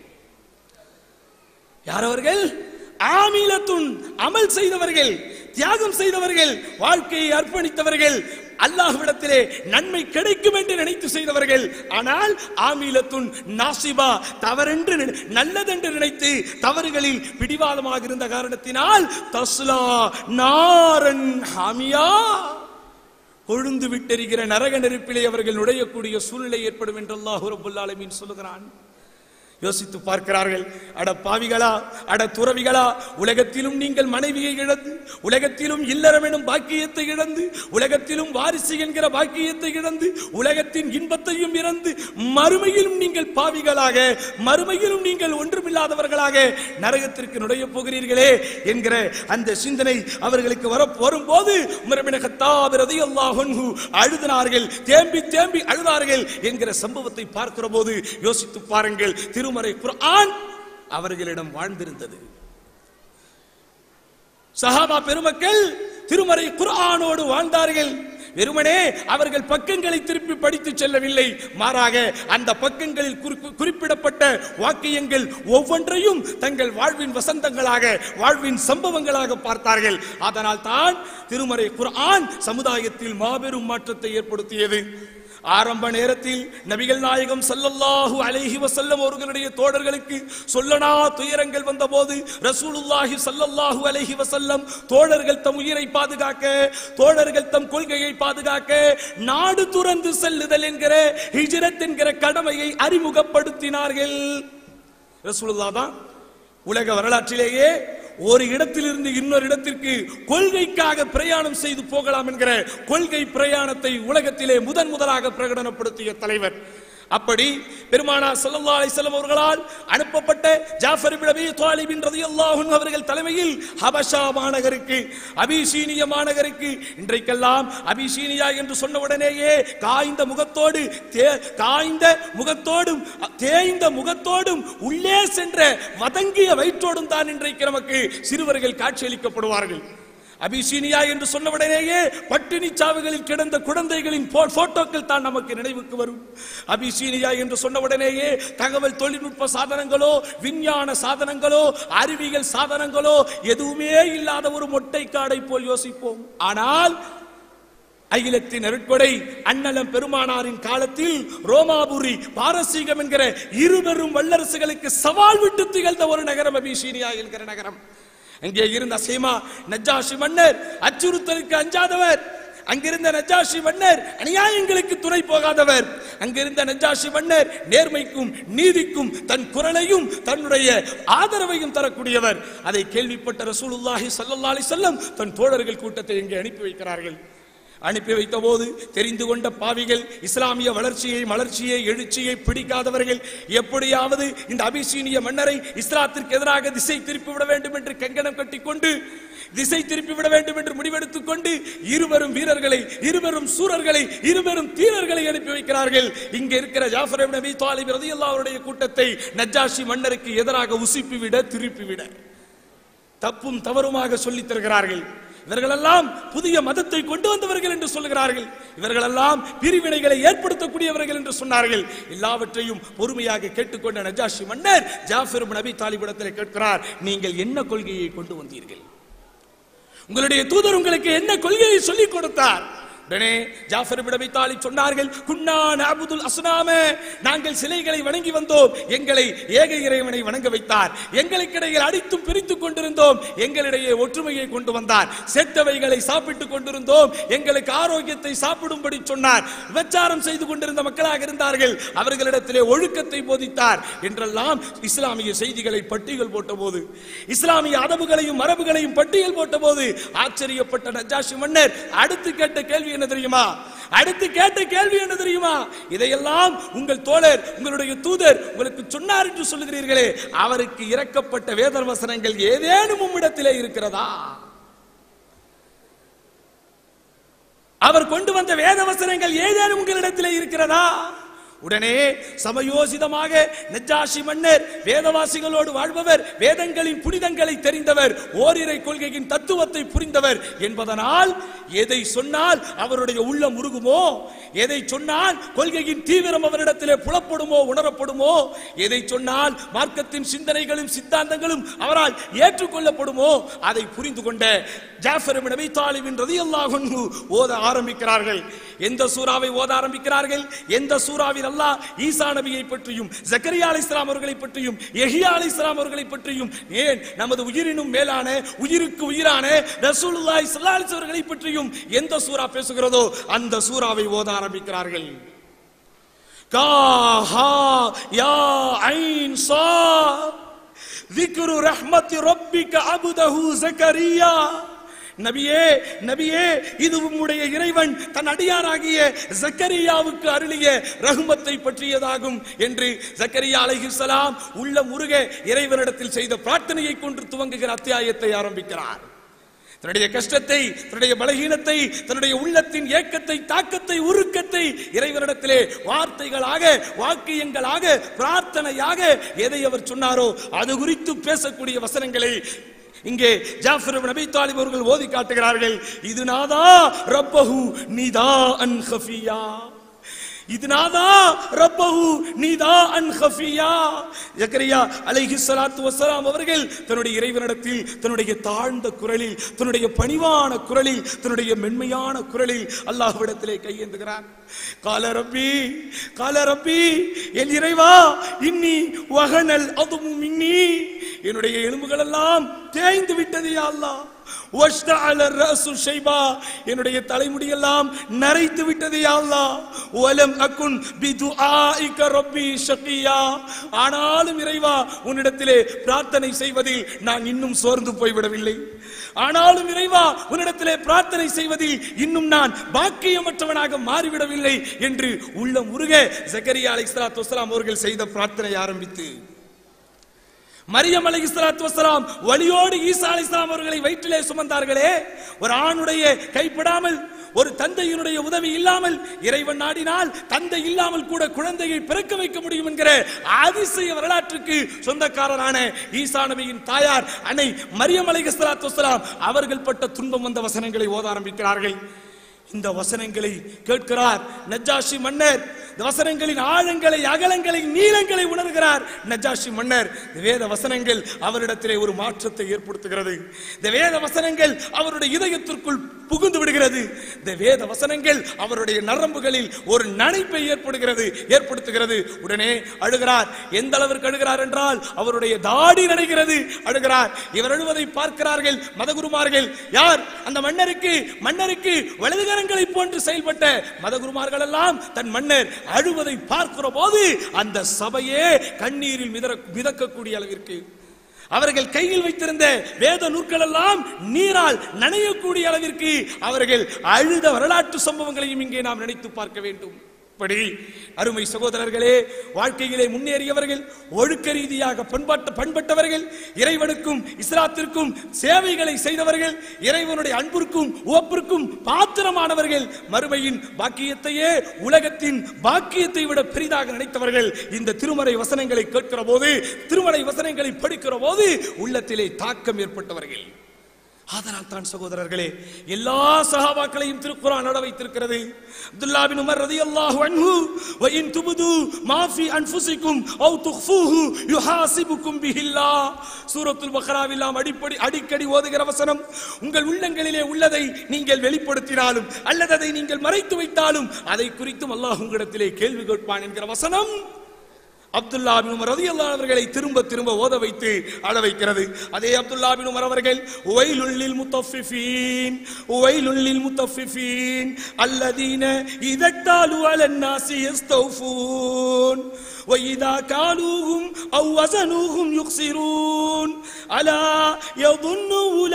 யார் அவர்கள் ஆமீலத்துன் அமல் செய்தவர்கள் தியாகம் செய்தவர்கள் வாழ்க்கையை அர்ப்பணித்தவர்கள் அல்லாஹ்விடத்திலே நன்மை கிடைக்கும் என்று நினைத்து செய்தவர்கள் ஆனால் ஆமீலத்துன் நாசிபா தவறென்று நினை- நல்லதென்று நினைத்து தவறுகளில் பிடிவாதமாக இருந்த காரணத்தினால் தஸ்லா நாரன் ஹாமியா கொழுந்து விட்டெறிகிற நரக நெருப்பிலே அவர்கள் நுழையக்கூடிய சூழ்நிலை ஏற்படும் என்று அல்லாஹ் ரபுல் ஆலமீன் சொல்லுகிறான் யோசித்து பார்க்கிறார்கள் அட பாவிகளா அட துறவிகளா உலகத்திலும் நீங்கள் மனைவியை இழந்து உலகத்திலும் இல்லறம் எனும் பாக்கியத்தை இழந்து உலகத்திலும் வாரிசு என்கிற பாக்கியத்தை இழந்து உலகத்தின் இன்பத்தையும் இழந்து மறுமையிலும் நீங்கள் பாவிகளாக மறுமையிலும் நீங்கள் ஒன்றுமில்லாதவர்களாக நரகத்திற்கு நுழைய போகிறீர்களே என்கிற அந்த சிந்தனை அவர்களுக்கு வர வரும்போது உமரபின கத்தாப் ரலியல்லாஹு அன்ஹு அழுதினார்கள் தேம்பி தேம்பி அழுதார்கள் என்கிற சம்பவத்தை பார்க்கிற போது யோசித்து பாருங்கள் திருமறை குர்ஆன் அவர்களிடம் வாழ்ந்திருந்தது சஹாபா பெருமக்கள் திருமறை குர்ஆனோடு வாழ்ந்தார்கள் வெறுமனே அவர்கள் பக்கங்களை திருப்பி படித்து செல்லவில்லை மாறாக அந்த பக்கங்களில் குறிப்பு- குறிப்பிடப்பட்ட வாக்கியங்கள் ஒவ்வொன்றையும் தங்கள் வாழ்வின் வசந்தங்களாக வாழ்வின் சம்பவங்களாக பார்த்தார்கள் அதனால் தான் திருமறை குர்ஆன் சமுதாயத்தில் மாபெரும் மாற்றத்தை ஏற்படுத்தியது ஆரம்ப நேரத்தில் நபிகள் நாயகம் ஸல்லல்லாஹு அலைஹி வஸல்லம் அவர்களுடைய தோழர்களுக்கு சொல்லனா துயரங்கள் வந்தபோது ரசூலுல்லாஹி ஸல்லல்லாஹு அலைஹி வஸல்லம் தோழர்கள் தம் உயிரை பாதுகாக்க தோழர்கள் தம் கொள்கையை பாதுகாக்க நாடு துறந்து செல்லுதல் என்கிற ஹிஜ்ரத் என்கிற கடமையை அறிமுகப்படுத்தினார்கள் ரசூலுல்லாஹ் தான் உலக வரலாற்றிலேயே ஒரு இடத்திலிருந்து இன்னொரு இடத்திற்கு கொள்கைக்காக பிரயாணம் செய்து போகலாம் என்கிற கொள்கை பிரயாணத்தை உலகத்திலே முதன் முதலாக பிரகடனப்படுத்திய தலைவர் அப்படி பெருமானா ஸல்லல்லாஹு அலைஹி வஸல்லம் அவர்களால் அனுப்பப்பட்ட ஜாஃபர் இப்னு அபீ தாலிப் ரலியல்லாஹு அன்ஹு அவர்கள் தலைமையில் ஹபஷா மாநகருக்கு அபிசீனிய மாநகருக்கு இன்றைக்கெல்லாம் அபிசீனியா என்று சொன்ன உடனேயே காய்ந்த முகத்தோடு தே- காய்ந்த முகத்தோடும் தேய்ந்த முகத்தோடும் உள்ளே சென்ற வதங்கிய வயிற்றோடும் தான் இன்றைக்கு நமக்கு சிறுவர்கள் காட்சியளிக்கப்படுவார்கள் அபிசீனியா என்று சொன்னவுடனேயே பட்டினி சாவுகளில் கிடந்த குழந்தைகளின் போ- போட்டோக்கள் தான் நமக்கு நினைவுக்கு வரும் அபிசீனியா என்று சொன்னவுடனேயே தகவல் தொழில்நுட்ப சாதனங்களோ விஞ்ஞான சாதனங்களோ அறிவியல் சாதனங்களோ எதுவுமே இல்லாத ஒரு மொட்டை காடை போல் யோசிப்போம் ஆனால் அகிலத்தின் அருட்கொடை அண்ணலம் பெருமானாரின் காலத்தில் ரோமாபுரி பாரசீகம் என்கிற இருபெரும் வல்லரசுகளுக்கு சவால் விட்டு திகழ்ந்த ஒரு நகரம் அபிசீனியா என்கிற நகரம் அங்கே இருந்த அசேமா நஜ்ஜாஷி மன்னர் அச்சுறுத்தலுக்கு அஞ்சாதவர் அங்கிருந்த நஜ்ஜாஷி மன்னர் அநியாயங்களுக்கு துணை போகாதவர் அங்கிருந்த நஜ்ஜாஷி மன்னர் நேர்மைக்கும் நீதிக்கும் தன் குரலையும் தன்னுடைய ஆதரவையும் தரக்கூடியவர் அதை கேள்விப்பட்ட ரசூலுல்லாஹி ஸல்லல்லாஹு அலைஹி வஸல்லம் தன் தோழர்கள் கூட்டத்தை இங்கே அனுப்பி வைக்கிறார்கள் அனுப்பி வைத்த போது தெரிந்து கொண்ட பாவிகள் இஸ்லாமிய வளர்ச்சியை மலர்ச்சியை எழுச்சியை பிடிக்காதவர்கள் எப்படியாவது இந்த அபிசீனிய மன்னரை இஸ்லாத்திற்கு எதிராக திசை திருப்பி விட வேண்டும் என்று கங்கணம் கட்டிக்கொண்டு திசை திருப்பி விட வேண்டும் என்று முடிவெடுத்துக் கொண்டு இருவரும் வீரர்களை இருவரும் சூரர்களை இருவரும் தீரர்களை அனுப்பி வைக்கிறார்கள் இங்க இருக்கிற ஜாஃபர் இப்னு அபீ தாலிப் ரலியல்லாஹு அவருடைய கூட்டத்தை நஜ்ஜாஷி மன்னருக்கு எதிராக உசுப்பி விட திருப்பி விட தப்பும் தவறுமாக சொல்லித் தருகிறார்கள் இவர்களெல்லாம் புதிய மதத்தை கொண்டு வந்தவர்கள் என்று சொல்லுகிறார்கள் இவர்களெல்லாம் பிரிவினைகளை ஏற்படுத்தக்கூடியவர்கள் என்று சொன்னார்கள் எல்லாவற்றையும் பொறுமையாக கேட்டுக்கொண்ட நஜாஷி மன்னர் ஜாஃபர் இப்னு அபீ தாலிபிடத்தில் கேட்கிறார் நீங்கள் என்ன கொள்கையை கொண்டு வந்தீர்கள் உங்களுடைய தூதர் உங்களுக்கு என்ன கொள்கையை சொல்லிக் கொடுத்தார் உடனே ஜாஃபர் இப்னு அபீ தாலிப் சொன்னார்கள் குன்னா நஅபுதுல் அஸ்னாம நாங்கள் சிலைகளை வணங்கி வந்தோம் எங்களை ஏக இறைவனை வணங்க வைத்தார் எங்களுக்கிடையில் அடித்தும் பிரித்துக் கொண்டிருந்தோம் எங்களிடையே ஒற்றுமையை கொண்டு வந்தார் செத்தவைகளை சாப்பிட்டுக் கொண்டிருந்தோம் எங்களுக்கு ஆரோக்கியத்தை சாப்பிடும்படி சொன்னார் விபச்சாரம் செய்து கொண்டிருந்த மக்களாக இருந்தார்கள் அவர்களிடத்திலே ஒழுக்கத்தை போதித்தார் என்றெல்லாம் இஸ்லாமிய செய்திகளை பட்டியல் போட்டபோது இஸ்லாமிய அதபுகளையும் மரபுகளையும் பட்டியல் போட்டபோது ஆச்சரியப்பட்ட நஜாஷி மன்னர் அடுத்து கேட்ட கேள்வி என்ன தெரியுமா அடுத்து கேட்ட கேள்வி என்ன தெரியுமா இதையெல்லாம் உங்கள் தோழர் உங்களுடைய தூதர் உங்களுக்கு சொன்னார் என்று சொல்லுகிறீர்களே அவருக்கு இறக்கப்பட்ட வேத வசனங்கள் ஏதேனும் உம்மிடத்திலே இருக்கிறதா அவர் கொண்டு வந்த வேத வசனங்கள் ஏதேனும் உங்களிடத்திலே இருக்கிறதா உடனே சமயோசிதமாக நஜாஷி மன்னர் வேதவாசிகளோடு வாழ்பவர் வேதங்களின் புனிதங்களை தெரிந்தவர் ஓரிரை கொள்கையின் தத்துவத்தை புரிந்தவர் என்பதனால் எதை சொன்னால் அவருடைய உள்ளம் உருகுமோ எதை சொன்னால் கொள்கையின் தீவிரம் அவரிடத்திலே புலப்படுமோ உணரப்படுமோ எதை சொன்னால் மார்க்கத்தின் சிந்தனைகளும் சித்தாந்தங்களும் அவரால் ஏற்றுக்கொள்ளப்படுமோ அதை புரிந்து கொண்ட ஜாஃபர் இப்னு அபீ தாலிபின் ரலியல்லாஹு அன்ஹு ஓத ஆரம்பிக்கிறார்கள் எந்த சூறாவை ஓத ஆரம்பிக்கிறார்கள் எந்த சூறாவில் அல்லாஹ் ஈசா நபியை பற்றியும் ஜக்கரியா அலைஹிஸ்ஸலாம் அவர்களை பற்றியும் யஹ்யா அலைஹிஸ்ஸலாம் அவர்களை பற்றியும் ஏன் நமது உயிரினும் மேலான உயிருக்கு உயிரான ரசூலுல்லாஹி ஸல்லல்லாஹு அலைஹி வஸல்லம் அவர்களை பற்றியும் எந்த சூரா பேசுகிறதோ அந்த சூறாவை ஓத ஆரம்பிக்கிறார்கள் காஹா யா ஐன் சா ذكر رحمة ربك عبده زكريا நபியே நபியே இது உம்முடைய இறைவன் தன் அடியாராகிய ஜக்கரியாவுக்கு அருளிய ரஹ்மத்தை பற்றியதாகும் என்று ஜக்கரியா அலைஹிஸ்ஸலாம் உள்ள முருக இறைவனிடத்தில் செய்த பிரார்த்தனையை கொண்டு துவங்குகிற அத்தியாயத்தை ஆரம்பிக்கிறார் தன்னுடைய கஷ்டத்தை தன்னுடைய பலகீனத்தை தன்னுடைய உள்ளத்தின் ஏக்கத்தை தாக்கத்தை உருக்கத்தை இறைவனிடத்திலே வார்த்தைகளாக வாக்கியங்களாக பிரார்த்தனையாக எதை அவர் சொன்னாரோ அது குறித்து பேசக்கூடிய வசனங்களை இங்கே ஜாஃபர் இப்னு அபீ தாலிப் அவர்கள் ஓதி காட்டுகிறார்கள் இது நாதா ரப்பஹு நிதா அன் ஹஃபியா இது நாதா ரப்பஹு நிதா அன் ஹஃபியா ஜக்கரியா அலைஹி ஸலாத்து வஸலாம் அவர்கள் தன்னுடைய இறைவனிடத்தில் தன்னுடைய தாழ்ந்த குரலில் தன்னுடைய பணிவான குரலில் தன்னுடைய மென்மையான குரலில் அல்லாஹ்விடத்திலே கையேந்துகிறார் கால ரப்பி கால ரப்பி என் இறைவா இன்னி வகனல் அதுவும் மின்னி என்னுடைய எலும்புகள் எல்லாம் தேய்ந்து விட்டது யா அல்லாஹ் வஷ்தஅல ரஅசு ஷைபா என்னுடைய தலைமுடியெல்லாம் நரைத்து விட்டது யா அல்லாஹ் வலம் அகுன் பிதுஆஇக ரப்பி ஷகியா ஆனாலும் இறைவா உன்னிடத்திலே பிரார்த்தனை செய்வதில் நான் இன்னும் சோர்ந்து போய்விடவில்லை ஆனாலும் இறைவா உன்னிடத்திலே பிரார்த்தனை செய்வதில் இன்னும் நான் பாக்கியமற்றவனாக மாறிவிடவில்லை என்று உள்ள முருக ஜக்கரியா அலைஹிஸ்ஸலாத்து வஸ்ஸலாம் அவர்கள் செய்த பிரார்த்தனை ஆரம்பித்து மரியம் அலை இஸ்லாத்து வசலாம் வழியோடு ஈசா அலை அவர்களை வயிற்றிலே சுமந்தார்களே ஒரு ஆணுடைய கைப்படாமல் ஒரு தந்தையினுடைய உதவி இல்லாமல் இறைவன் நாடினால் தந்தை இல்லாமல் கூட குழந்தையை பிறக்க வைக்க முடியும் என்கிற அதிசய வரலாற்றுக்கு சொந்தக்காரரான ஈசா நபியின் தாயார் அன்னை மரியம் அலை இஸ்லாத்து வசலாம் அவர்கள் பட்ட துன்பம் வந்த வசனங்களை ஓத ஆரம்பிக்கிறார்கள் இந்த வசனங்களை கேட்கிறார் நஜாஷி மன்னர் இந்த வசனங்களின் ஆழங்களை அகலங்களை நீளங்களை உணர்கிறார் நஜாஷி மன்னர் இந்த வேத வசனங்கள் அவரிடத்திலே ஒரு மாற்றத்தை ஏற்படுத்துகிறது இந்த வேத வசனங்கள் அவருடைய இதயத்திற்குள் புகுந்து விடுகிறது இந்த வேத வசனங்கள் அவருடைய நரம்புகளில் ஒரு நனைப்பை ஏற்படுகிறது ஏற்படுத்துகிறது உடனே அழுகிறார் எந்த அளவிற்கு அழுகிறார் என்றால் அவருடைய தாடி நனைகிறது அழுகிறார் இவர் அழுவதை பார்க்கிறார்கள் மதகுருமார்கள் யார் அந்த மன்னருக்கு மன்னருக்கு வலதுகரங்களை போன்று செயல்பட்ட மதகுருமார்கள் எல்லாம் தன் மன்னர் அழுவதை பார்க்கிற போது அந்த சபையே கண்ணீரில் மிதற மிதக்கக்கூடிய அளவிற்கு அவர்கள் கையில் வைத்திருந்த வேத நூற்கள் எல்லாம் நீரால் நனையக்கூடிய அளவிற்கு அவர்கள் அழுத வரலாற்று சம்பவங்களையும் இங்கே நாம் நினைத்து பார்க்க வேண்டும் இப்படி அருமை சகோதரர்களே வாழ்க்கையிலே முன்னேறியவர்கள் ஒழுக்க ரீதியாக பண்பாட்ட பண்பட்டவர்கள் இறைவனுக்கும் இஸ்லாத்திற்கும் சேவைகளை செய்தவர்கள் இறைவனுடைய அன்பிற்கும் உவப்பிற்கும் பாத்திரமானவர்கள் மறுமையின் பாக்கியத்தையே உலகத்தின் பாக்கியத்தை விட பெரிதாக நினைத்தவர்கள் இந்த திருமறை வசனங்களை கேட்கிற போது திருமறை வசனங்களை படிக்கிற போது உள்ளத்திலே தாக்கம் ஏற்பட்டவர்கள் அதனால் தான் சகோதரர்களே எல்லா சஹாபாக்களையும் திருக்குறான் நட வைத்திருக்கிறது அப்துல்லா பின் உமர் ரலியல்லாஹு அன்ஹு வ இன் துபது மா ஃபி அன்ஃபுசிக்கும் அவ் துஃபூஹு யுஹாசிபுக்கும் பிஹில்லாஹ் சூரத்துல் பக்ராவில் நாம் அடிப்படி அடிக்கடி ஓதுகிற வசனம் உங்கள் உள்ளங்களிலே உள்ளதை நீங்கள் வெளிப்படுத்தினாலும் அல்லது அதை நீங்கள் மறைத்து வைத்தாலும் அதை குறித்தும் அல்லாஹ் உங்களிடத்திலே கேள்வி கேட்பான் என்கிற வசனம் அப்துல்லா பின் உமர் ரலியல்லாஹு அவர்களை திரும்ப திரும்ப ஓத வைத்து அழ வைக்கிறது அதே அப்துல்லா பின் உமர் அவர்கள் உவைலுள்ளில் முத்தஃபிஃபீன் உவைலுள்ளில் முத்தஃபிஃபீன் அல்லதீன இதக்தாலு அலன் நாசி யஸ்தௌஃபூன் وإذا كالوهم أو وزنوهم يخسرون ألا يظن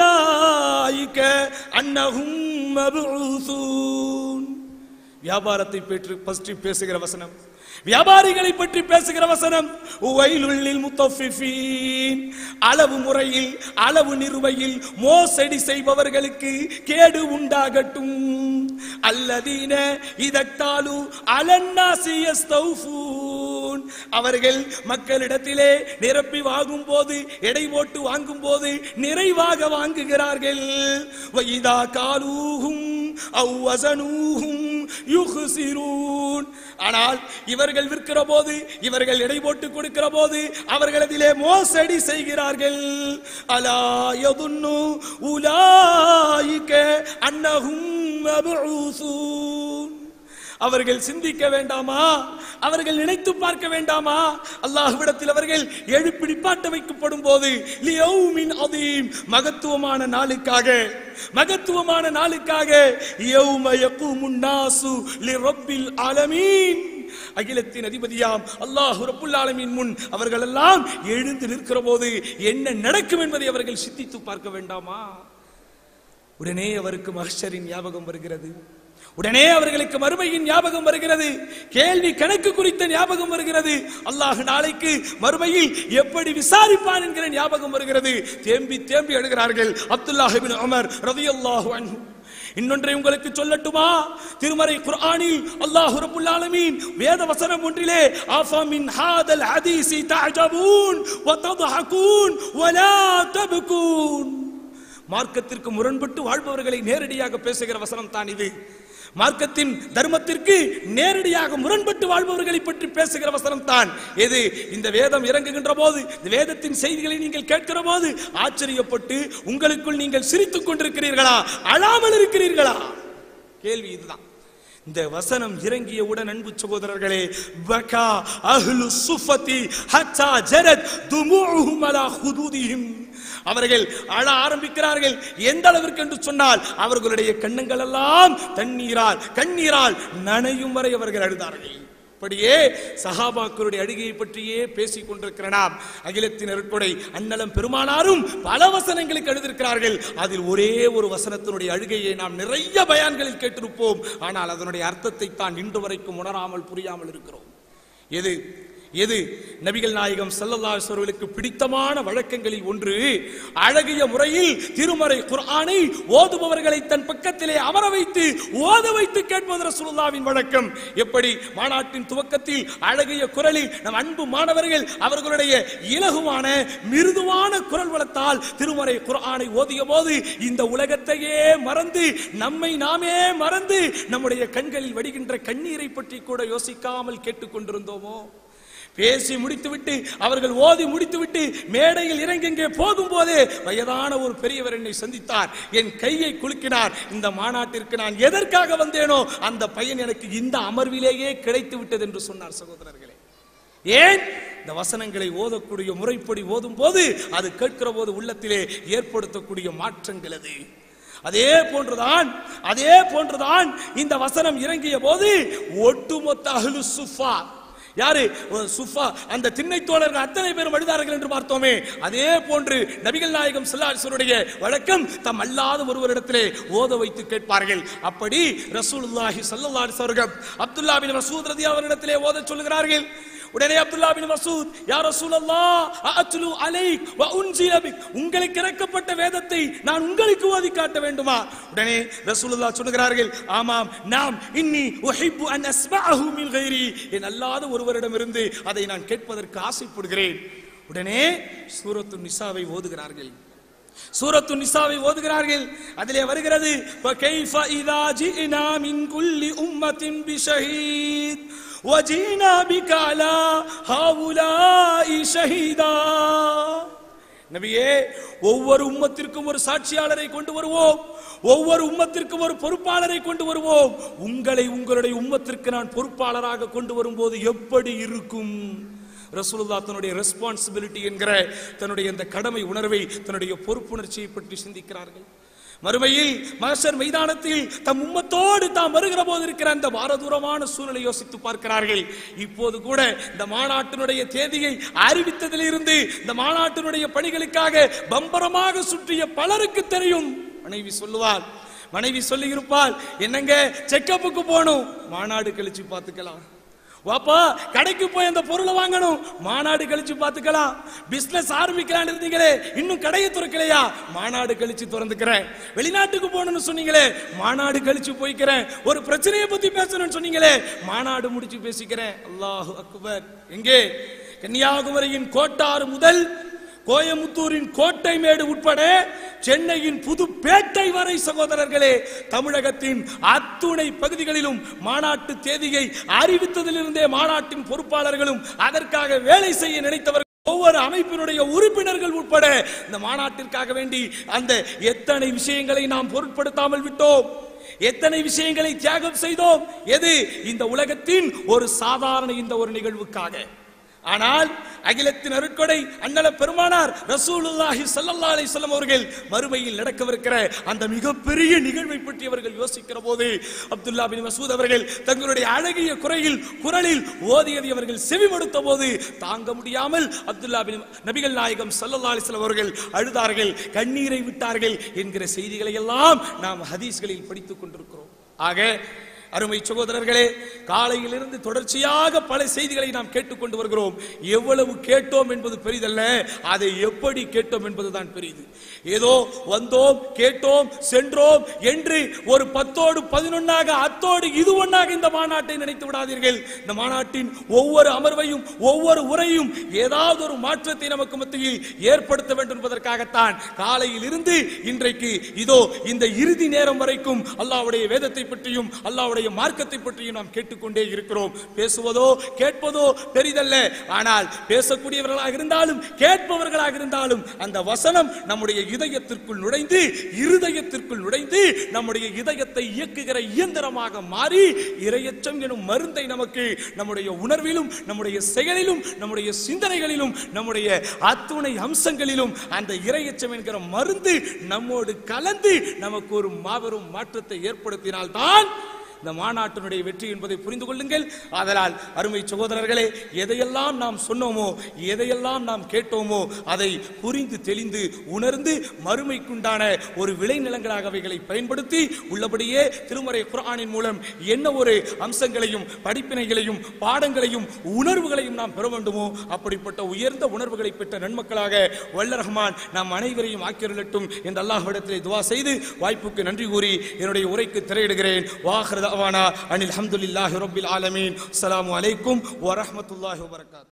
أولئك أنهم مبعوثون வியாபாரத்தை பற்றி பற்றி பேசுகிற வசனம் வியாபாரிகளை பற்றி பேசுகிற வசனம் வயலுள்ளில் முத்தஃபிஃபீன் அளவு முறையில் அளவு நிறுவையில் மோசடி செய்பவர்களுக்கு கேடு உண்டாகட்டும் அல்லதீன இதத்தாலு அலன்னாசி யஸ்தௌஃபூன் அவர்கள் மக்களிடத்திலே நிரப்பி வாங்கும் போது எடை போட்டு வாங்கும் போது நிறைவாக வாங்குகிறார்கள் வைதா காலூஹும் அவ்வசனூஹும் யுஹ்சிரூன் ஆனால் இவர்கள் விற்கிற போது இவர்கள் எடை போட்டு கொடுக்கிற போது அவர்கள் அதிலே மோசடி செய்கிறார்கள் அலா யதுன்னு உலாயிக அன்னஹும் மபூசூன் அவர்கள் சிந்திக்க வேண்டாமா அவர்கள் நினைத்து பார்க்க வேண்டாமா அல்லாஹ்விடத்தில் அவர்கள் எழுப்பி நிப்பாட்ட வைக்கப்படும் போது லியௌமின் அதீம் மகத்துவமான நாளுக்காக மகத்துவமான நாளுக்காக யௌம யகூமுன் நாசு லிரப்பில் ஆலமீன் அகிலத்தின் அதிபதியாம் அல்லாஹ் ரப்புல் ஆலமீன் முன் அவர்கள் எல்லாம் எழுந்து நிற்கிற போது என்ன நடக்கும் என்பதை அவர்கள் சிந்தித்து பார்க்க வேண்டாமா உடனே அவருக்கு மஹ்ஷரின் ஞாபகம் வருகிறது உடனே அவர்களுக்கு மறுமையின் ஞாபகம் வருகிறது கேள்வி கணக்கு குறித்த ஞாபகம் வருகிறது அல்லாஹ் நாளைக்கு மறுமையில் எப்படி விசாரிப்பான் என்கிற ஞாபகம் வருகிறது தேம்பி தேம்பி அழுகிறார்கள் அப்துல்லாஹ் இப்னு உமர் ரலியல்லாஹு அன்ஹு இன்னொன்றை உங்களுக்கு சொல்லட்டுமா திருமறை குர்ஆனில் அல்லாஹ் ரப்புல் ஆலமீன் வேத வசனம் ஒன்றிலே ஆஃபா மின் ஹாதல் ஹதீஸி தஅஜபூன் வ தضحكون ولا تبكون மார்க்கத்திற்கு முரண்பட்டு வாழ்பவர்களை நேரடியாக பேசுகிற வசனம் தான் இது மார்க்கத்தின் தர்மத்திற்கு நேரடியாக முரண்பட்டு வாழ்பவர்களை பற்றி பேசுகிற வசனம் தான் எது இந்த வேதம் இறங்குகின்ற போது இந்த வேதத்தின் செய்திகளை நீங்கள் கேட்கிற போது ஆச்சரியப்பட்டு உங்களுக்குள் நீங்கள் சிரித்துக் கொண்டிருக்கிறீர்களா அழாமல் இருக்கிறீர்களா கேள்வி இதுதான் இந்த வசனம் இறங்கியவுடன் அன்பு சகோதரர்களே பகா அஹ்லு சுஃபதி ஹத்தா ஜரத் துமுஉஹும் அலா ஹுதூதிஹிம் அவர்கள் அழ ஆரம்பிக்கிறார்கள் எந்த அளவிற்கு என்று சொன்னால் அவர்களுடைய கண்ணங்கள் எல்லாம் தண்ணீரால் கண்ணீரால் நனையும் வரை அவர்கள் அழுதார்கள் அப்படியே சஹாபாக்களுடைய அழுகையை பற்றியே பேசிக் கொண்டிருக்கிற நாம் அகிலத்தின் அருட்கொடை அன்னலம் பெருமானாரும் பல வசனங்களுக்கு எழுதியிருக்கிறார்கள் அதில் ஒரே ஒரு வசனத்தினுடைய அழுகையை நாம் நிறைய பயான்களில் கேட்டிருப்போம் ஆனால் அதனுடைய அர்த்தத்தை தான் இன்று வரைக்கும் உணராமல் புரியாமல் இருக்கிறோம் எது எது நபிகள் நாயகம் ஸல்லல்லாஹு அலைஹி அவர்களுக்கு பிடித்தமான வழக்கங்களில் ஒன்று அழகிய முறையில் திருமறை குர்ஆனை ஓதுபவர்களை தன் பக்கத்திலே அமர வைத்து ஓத வைத்து கேட்பது ரசூலுல்லாவின் வழக்கம் எப்படி மாநாட்டின் துவக்கத்தில் அழகிய குரலில் நம் அன்பு மாணவர்கள் அவர்களுடைய இலகுவான மிருதுவான குரல் வளத்தால் திருமறை குர்ஆனை ஓதிய போது இந்த உலகத்தையே மறந்து நம்மை நாமே மறந்து நம்முடைய கண்களில் வடிகின்ற கண்ணீரை பற்றி கூட யோசிக்காமல் கேட்டுக்கொண்டிருந்தோமோ பேசி முடித்துவிட்டு அவர்கள் ஓதி முடித்துவிட்டு மேடையில் இறங்கி இங்கே போகும்போதே வயதான ஒரு பெரியவர் என்னை சந்தித்தார் என் கையை குலுக்கினார் இந்த மாநாட்டிற்கு நான் எதற்காக வந்தேனோ அந்த பையன் எனக்கு இந்த அமர்விலேயே கிடைத்து விட்டது என்று சொன்னார் சகோதரர்களே ஏன் இந்த வசனங்களை ஓதக்கூடிய முறைப்படி ஓதும் போது அது கேட்கிற போது உள்ளத்திலே ஏற்படுத்தக்கூடிய மாற்றங்கள் அது அதே போன்றுதான் அதே போன்றுதான் இந்த வசனம் இறங்கிய போது ஒட்டுமொத்த அஹ்லு சுஃபா யாரு ஒரு சுஃபா அந்த திண்ணை தோழர்கள் அத்தனை பேரும் அழுதார்கள் என்று பார்த்தோமே அதே போன்று நபிகள் நாயகம் ஸல்லல்லாஹு வழக்கம் தம் அல்லாத ஒருவரிடத்திலே ஓத வைத்து கேட்பார்கள் அப்படி ரசூலுல்லாஹி ஸல்லல்லாஹு அலைஹி வஸல்லம் அப்துல்லா பின் மசூத் ரலியல்லாஹு அவரிடத்திலே ஓத சொல்லுகிறார்கள் உடனே அப்துல்லா பின் மசூத் யா ரசூலல்லாஹ் அஅத்லு அலைக் வ உன்சில பிக் உங்களுக்கு இறக்கப்பட்ட வேதத்தை நான் உங்களுக்கு ஓதி காட்ட வேண்டுமா உடனே ரசூலுல்லாஹ் சொல்லுகிறார்கள் ஆமாம் நாம் இன்னி உஹிப்பு அன் அஸ்மஅஹு மின் கைரி என் அல்லாத ஒருவரிடமிருந்து அதை நான் கேட்பதற்கு ஆசைப்படுகிறேன் உடனே சூரத்து நிசாவை ஓதுகிறார்கள் சூரத்து நிசாவை ஓதுகிறார்கள் அதிலே வருகிறது فَكَيْفَ إِذَا جِئْنَا مِنْ كُلِّ أُمَّةٍ بِشَهِيدٍ وَجِئْنَا بِكَ عَلَى هَؤُلَاءِ شَهِيدًا நபியே ஒவ்வொரு உம்மத்திற்கும் ஒரு சாட்சியாளரை கொண்டு வருவோம் ஒவ்வொரு உம்மத்திற்கும் ஒரு பொறுப்பாளரை கொண்டு வருவோம் உங்களை உங்களுடைய உம்மத்திற்கு நான் பொறுப்பாளராக கொண்டு வரும்போது எப்படி இருக்கும் ரசூலுல்லாஹ் தன்னுடைய ரெஸ்பான்சிபிலிட்டி என்கிற தன்னுடைய இந்த கடமை உணர்வை தன்னுடைய பொறுப்புணர்ச்சியை பற்றி சிந்திக்கிறார்கள் மறுமையில் மகசர் மைதானத்தில் தம் உம்மத்தோடு தாம் வருகிற போது இருக்கிற அந்த பாரதூரமான சூழலை யோசித்து பார்க்கிறார்கள் இப்போது கூட இந்த மாநாட்டினுடைய தேதியை அறிவித்ததிலிருந்து இந்த மாநாட்டினுடைய பணிகளுக்காக பம்பரமாக சுற்றிய பலருக்கு தெரியும் மனைவி சொல்லுவாள் மனைவி சொல்லி இருப்பாள் என்னங்க செக்கப்புக்கு போகணும் மாநாடு கழிச்சு பார்த்துக்கலாம் வாப்பா கடைக்கு போய் அந்த பொருளை வாங்கணும் மாநாடு கழிச்சு பார்த்துக்கலாம் பிசினஸ் ஆரம்பிக்கலாம்னு இருந்தீங்களே இன்னும் கடையை திறக்கலையா மாநாடு கழிச்சு திறந்துக்கிறேன் வெளிநாட்டுக்கு போகணும்னு சொன்னீங்களே மாநாடு கழிச்சு போய்க்கிறேன் ஒரு பிரச்சனையை பத்தி பேசணும்னு சொன்னீங்களே மாநாடு முடிச்சு பேசிக்கிறேன் அல்லாஹ் அக்பர் எங்கே கன்னியாகுமரியின் கோட்டாறு முதல் கோயமுத்தூரின் கோட்டை மேடு உட்பட சென்னையின் புதுப்பேட்டை வரை சகோதரர்களே தமிழகத்தின் அத்துணை பகுதிகளிலும் மாநாட்டு தேதியை அறிவித்ததிலிருந்தே மாநாட்டின் பொறுப்பாளர்களும் அதற்காக வேலை செய்ய நினைத்தவர்கள் ஒவ்வொரு அமைப்பினுடைய உறுப்பினர்கள் உட்பட இந்த மாநாட்டிற்காக வேண்டி அந்த எத்தனை விஷயங்களை நாம் பொருட்படுத்தாமல் விட்டோம் எத்தனை விஷயங்களை தியாகம் செய்தோம் எது இந்த உலகத்தின் ஒரு சாதாரண இந்த ஒரு நிகழ்வுக்காக ஆனால் அகிலத்தின் அருட்கொடை அண்ணல பெருமானார் ரசூலுல்லாஹி ஸல்லல்லாஹு அலைஹி வஸல்லம் அவர்கள் மறுமையில் நடக்கவிருக்கிற அந்த மிகப்பெரிய நிகழ்வை பற்றி அவர்கள் யோசிக்கிற போது அப்துல்லா பின் மசூத் அவர்கள் தங்களுடைய அழகிய குறையில் குரலில் ஓதியதை அவர்கள் செவிமடுத்த போது தாங்க முடியாமல் அப்துல்லா பின் நபிகள் நாயகம் ஸல்லல்லாஹு அலைஹி வஸல்லம் அவர்கள் அழுதார்கள் கண்ணீரை விட்டார்கள் என்கிற செய்திகளை எல்லாம் நாம் ஹதீஸ்களில் படித்துக் கொண்டிருக்கிறோம் ஆக அருமை சகோதரர்களே காலையிலிருந்து தொடர்ச்சியாக பல செய்திகளை நாம் கேட்டுக்கொண்டு வருகிறோம் எவ்வளவு கேட்டோம் என்பது பெரிதல்ல அதை எப்படி கேட்டோம் என்பதுதான் பெரிது ஏதோ வந்தோம் கேட்டோம் சென்றோம் என்று ஒரு பத்தோடு பதினொன்னாக அத்தோடு இது ஒன்னாக இந்த மாநாட்டை நினைத்து விடாதீர்கள் இந்த மாநாட்டின் ஒவ்வொரு அமர்வையும் ஒவ்வொரு உரையும் ஏதாவது ஒரு மாற்றத்தை நமக்கு மத்தியில் ஏற்படுத்த வேண்டும் என்பதற்காகத்தான் காலையில் இருந்து இன்றைக்கு இதோ இந்த இறுதி நேரம் வரைக்கும் அல்லாஹ்வுடைய வேதத்தை பற்றியும் அல்லாஹ்வுடைய மார்க்கத்தை பற்றியும் நாம் கேட்டுக்கொண்டே இருக்கிறோம் பேசுவதோ கேட்பதோ பெரிதல்ல ஆனால் பேசக்கூடியவர்களாக இருந்தாலும் கேட்பவர்களாக இருந்தாலும் அந்த வசனம் நம்முடைய இதயத்திற்குள் நுழைந்து இருதயத்திற்குள் நுழைந்து நம்முடைய இதயத்தை இயக்குகிற இயந்திரமாக மாறி இரையச்சம் எனும் மருந்தை நமக்கு நம்முடைய உணர்விலும் நம்முடைய செயலிலும் நம்முடைய சிந்தனைகளிலும் நம்முடைய அத்துணை அம்சங்களிலும் அந்த இரையச்சம் என்கிற மருந்து நம்மோடு கலந்து நமக்கு ஒரு மாபெரும் மாற்றத்தை ஏற்படுத்தினால்தான் இந்த மாநாட்டினுடைய வெற்றி என்பதை புரிந்து கொள்ளுங்கள் அதனால் அருமை சகோதரர்களே எதையெல்லாம் நாம் சொன்னோமோ எதையெல்லாம் நாம் கேட்டோமோ அதை புரிந்து தெளிந்து உணர்ந்து மறுமைக்குண்டான ஒரு விளைநிலங்களாக அவைகளை பயன்படுத்தி உள்ளபடியே திருமறை குர்ஆனின் மூலம் என்ன ஒரு அம்சங்களையும் படிப்பினைகளையும் பாடங்களையும் உணர்வுகளையும் நாம் பெற வேண்டுமோ அப்படிப்பட்ட உயர்ந்த உணர்வுகளை பெற்ற நன்மக்களாக வல்ல ரஹ்மான் நாம் அனைவரையும் ஆக்கிரலட்டும் என்று அல்லாஹ்விடத்திலே துவா செய்து வாய்ப்புக்கு நன்றி கூறி என்னுடைய உரைக்கு திரையிடுகிறேன் வாஹர் தவானா அனில் அல்ஹம்துலில்லாஹி ரப்பில் ஆலமீன் அஸ்ஸலாமு அலைக்கும் வரஹ்மத்துல்லாஹி வபரகாத்துஹு